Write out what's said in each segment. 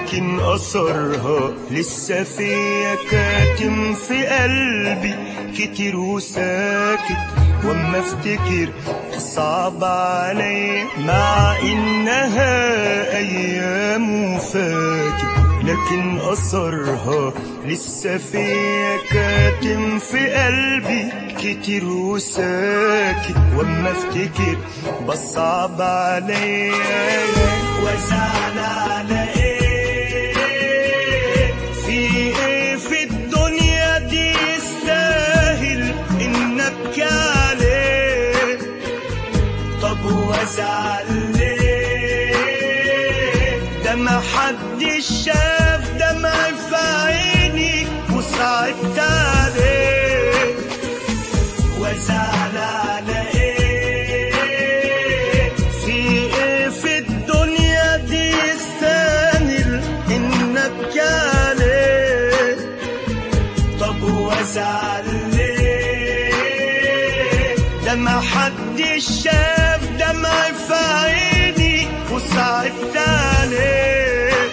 لكن أثرها لسه فيا كاتم في قلبي كتير وساكت واما افتكر صعب علي مع انها ايام وفاتت لكن اثرها لسه فيا كاتم في قلبي كتير وساكت واما افتكر بصعب عليا وزعل على ايه في ايه في الدنيا دي يستاهل ان ابكي عليه طب وازعل ليه ده ما حدش شاف دمعي في عيني وصعدت عليه وازعل على ايه في ايه في الدنيا دي يستاهل ان ابكي عليه طب وازعل ليه ده ما حدش شاف دمعي في عيني وصعدت عليه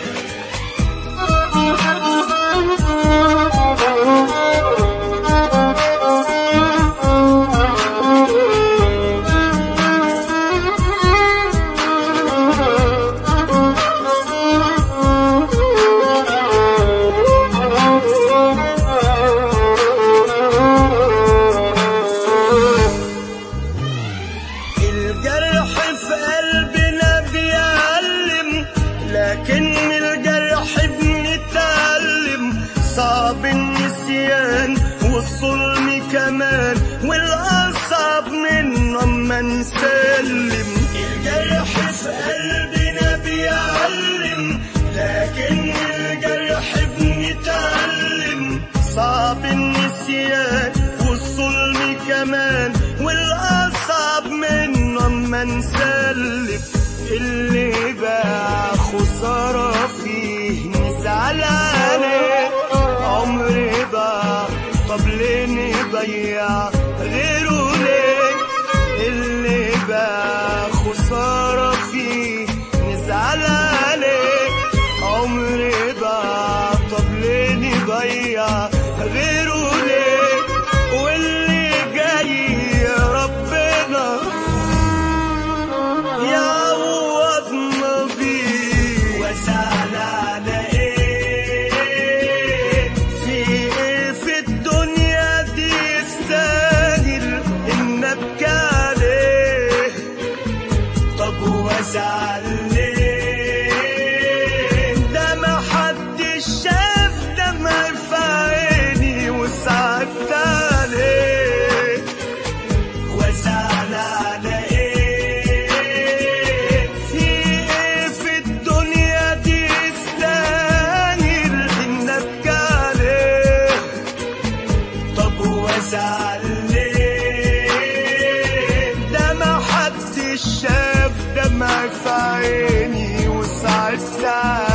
الجرح في قلبنا بيعلم لكن الجرح بنتعلم صعب النسيان والظلم كمان والأصعب منه أما نسلم الجرح في قلبنا بيعلم لكن الجرح بنتعلم صعب النسيان والظلم كمان والأصعب منه أما نسلم اللي بقى خسارة فيه نزعل عليه عمري ضاع طب ليه نضيع غيره ليه اللي بقى خسارة فيه نزعل عليه عمري ضاع طب ليه نضيع غيره ليه واللي جاي يا ربنا يعوضنا بيه وسأل على ايه في ايه في الدنيا دي يستاهل ان ابكي عليه طب وازعل ليه ده ما حدش شاف دمعي في عيني وسعدت عليه وزعل على ايه في ايه في الدنيا دي يستاهل ان ابكي عليه طب وازعل ليه ده ما حدش شاف دمعي في عيني وسعدت عليه